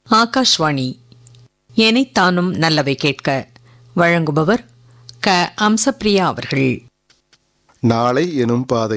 ஆகாஷ்வாணி எனைத்தானும் நல்லவை கேட்க வழங்குபவர் க அம்சப்பிரியா அவர்கள் நாளை எனும் பாதை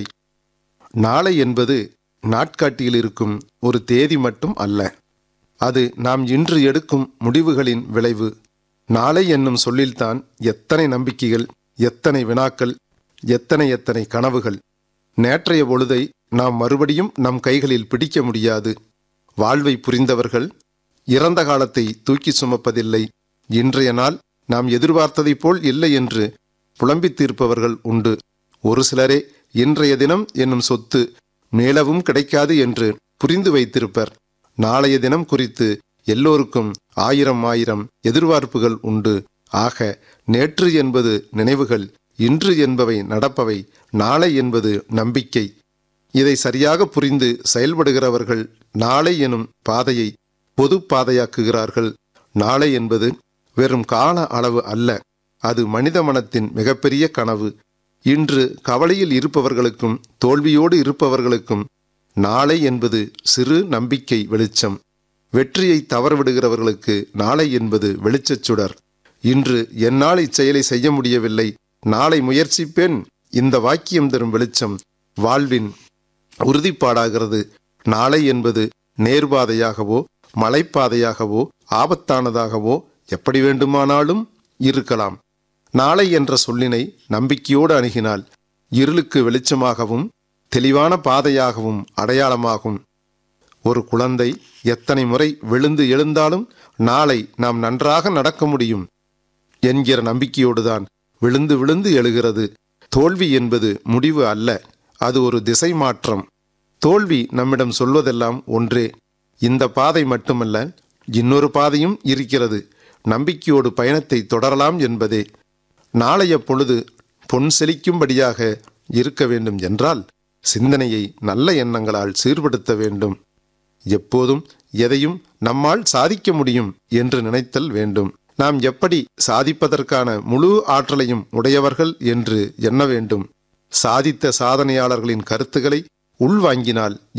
நாளை என்பது நாட்காட்டியில் இருக்கும் ஒரு தேதி மட்டும் அல்ல அது நாம் இன்று எடுக்கும் முடிவுகளின் விளைவு நாளை என்னும் சொல்லில்தான் எத்தனை நம்பிக்கைகள் எத்தனை வினாக்கள் எத்தனை எத்தனை கனவுகள் நேற்றைய பொழுதை நாம் மறுபடியும் நம் கைகளில் பிடிக்க முடியாது வாழ்வை புரிந்தவர்கள் இறந்த காலத்தை தூக்கி சுமப்பதில்லை இன்றைய நாள் நாம் எதிர்பார்த்ததைப் போல் இல்லை என்று புலம்பித் தீர்ப்பவர்கள் உண்டு ஒரு சிலரே இன்றைய தினம் என்னும் சொத்து மேலவும் கிடைக்காது என்று புரிந்து வைத்திருப்பர் நாளைய தினம் குறித்து எல்லோருக்கும் ஆயிரம் ஆயிரம் எதிர்பார்ப்புகள் உண்டு ஆக நேற்று என்பது நினைவுகள் இன்று என்பவை நடப்பவை நாளை என்பது நம்பிக்கை இதை சரியாக புரிந்து செயல்படுகிறவர்கள் நாளை எனும் பாதையை பொது பாதையாக்குகிறார்கள் நாளை என்பது வெறும் கால அளவு அல்ல அது மனித மனத்தின் மிகப்பெரிய கனவு இன்று கவலையில் இருப்பவர்களுக்கும் தோல்வியோடு இருப்பவர்களுக்கும் நாளை என்பது சிறு நம்பிக்கை வெளிச்சம் வெற்றியை தவறவிடுகிறவர்களுக்கு நாளை என்பது வெளிச்சச் சுடர் இன்று என்னால் இச்செயலை செய்ய முடியவில்லை நாளை முயற்சிப்பேன் இந்த வாக்கியம் தரும் வெளிச்சம் வாழ்வின் உறுதிப்பாடாகிறது நாளை என்பது நேர்பாதையாகவோ மலைப்பாதையாகவோ ஆபத்தானதாகவோ எப்படி வேண்டுமானாலும் இருக்கலாம் நாளை என்ற சொல்லினை நம்பிக்கையோடு அணுகினால் இருளுக்கு வெளிச்சமாகவும் தெளிவான பாதையாகவும் அடையாளமாகும் ஒரு குழந்தை எத்தனை முறை விழுந்து எழுந்தாலும் நாளை நாம் நன்றாக நடக்க முடியும் என்கிற நம்பிக்கையோடுதான் விழுந்து விழுந்து எழுகிறது தோல்வி என்பது முடிவு அல்ல அது ஒரு திசை மாற்றம் தோல்வி நம்மிடம் சொல்வதெல்லாம் ஒன்றே இந்த பாதை மட்டுமல்ல இன்னொரு பாதையும் இருக்கிறது நம்பிக்கையோடு பயணத்தை தொடரலாம் என்பதே நாளைய பொழுது பொன் செழிக்கும்படியாக இருக்க வேண்டும் என்றால் சிந்தனையை நல்ல எண்ணங்களால் சீர்படுத்த வேண்டும் எப்போதும் எதையும் நம்மால் சாதிக்க முடியும் என்று நினைத்தல் வேண்டும் நாம் எப்படி சாதிப்பதற்கான முழு ஆற்றலையும் உடையவர்கள் என்று எண்ண வேண்டும் சாதித்த சாதனையாளர்களின் கருத்துக்களை உள்வாங்கினால்